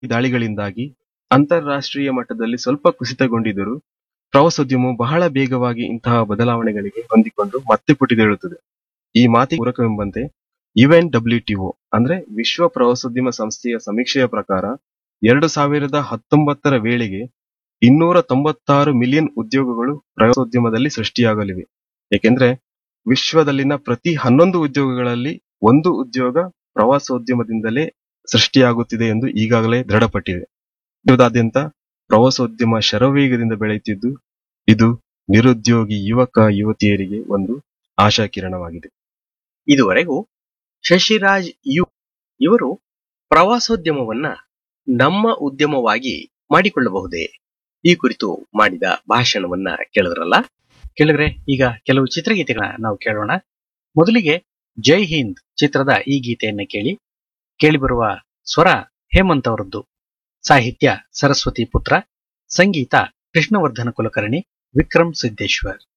ದಾಳಿಗಳಿಂದಾಗಿ ಅಂತಾರಾಷ್ಟ್ರೀಯ ಮಟ್ಟದಲ್ಲಿ ಸ್ವಲ್ಪ ಕುಸಿತಗೊಂಡಿದ್ದರೂ ಪ್ರವಾಸೋದ್ಯಮವು ಬಹಳ ಬೇಗವಾಗಿ ಇಂತಹ ಬದಲಾವಣೆಗಳಿಗೆ ಹೊಂದಿಕೊಂಡು ಮತ್ತೆ ಪುಟಿದೇಳುತ್ತದೆ ಈ ಮಾತಿಗೆ ಪೂರಕವೆಂಬಂತೆ ಯುಎನ್ ಡಬ್ಲ್ಯೂಟಿಒ ಅಂದ್ರೆ ವಿಶ್ವ ಪ್ರವಾಸೋದ್ಯಮ ಸಂಸ್ಥೆಯ ಸಮೀಕ್ಷೆಯ ಪ್ರಕಾರ ಎರಡು ಸಾವಿರದ ಹತ್ತೊಂಬತ್ತರ ವೇಳೆಗೆ ಇನ್ನೂರ ತೊಂಬತ್ತಾರು ಮಿಲಿಯನ್ ಉದ್ಯೋಗಗಳು ಪ್ರವಾಸೋದ್ಯಮದಲ್ಲಿ ಸೃಷ್ಟಿಯಾಗಲಿವೆ ಏಕೆಂದ್ರೆ ವಿಶ್ವದಲ್ಲಿನ ಪ್ರತಿ ಹನ್ನೊಂದು ಉದ್ಯೋಗಗಳಲ್ಲಿ ಒಂದು ಉದ್ಯೋಗ ಪ್ರವಾಸೋದ್ಯಮದಿಂದಲೇ ಸೃಷ್ಟಿಯಾಗುತ್ತಿದೆ ಎಂದು ಈಗಾಗಲೇ ದೃಢಪಟ್ಟಿದೆ ವಿಶ್ವದಾದ್ಯಂತ ಪ್ರವಾಸೋದ್ಯಮ ಶರವೇಗದಿಂದ ಬೆಳೆಯುತ್ತಿದ್ದು ಇದು ನಿರುದ್ಯೋಗಿ ಯುವಕ ಯುವತಿಯರಿಗೆ ಒಂದು ಆಶಾಕಿರಣವಾಗಿದೆ ಇದುವರೆಗೂ ಶಶಿರಾಜ್ ಯು ಇವರು ಪ್ರವಾಸೋದ್ಯಮವನ್ನ ನಮ್ಮ ಉದ್ಯಮವಾಗಿ ಮಾಡಿಕೊಳ್ಳಬಹುದೇ ಈ ಕುರಿತು ಮಾಡಿದ ಭಾಷಣವನ್ನ ಕೇಳಿದ್ರಲ್ಲ ಕೇಳಿದ್ರೆ ಈಗ ಕೆಲವು ಚಿತ್ರಗೀತೆಗಳನ್ನ ನಾವು ಕೇಳೋಣ ಮೊದಲಿಗೆ ಜೈ ಹಿಂದ್ ಚಿತ್ರದ ಈ ಗೀತೆಯನ್ನ ಕೇಳಿ ಕೇಳಿಬರುವ ಸ್ವರ ಹೇಮಂತ್ ಅವರದ್ದು ಸಾಹಿತ್ಯ ಸರಸ್ವತಿ ಪುತ್ರ ಸಂಗೀತ ಕೃಷ್ಣವರ್ಧನ ಕುಲಕರ್ಣಿ ವಿಕ್ರಮ್ ಸಿದ್ದೇಶ್ವರ್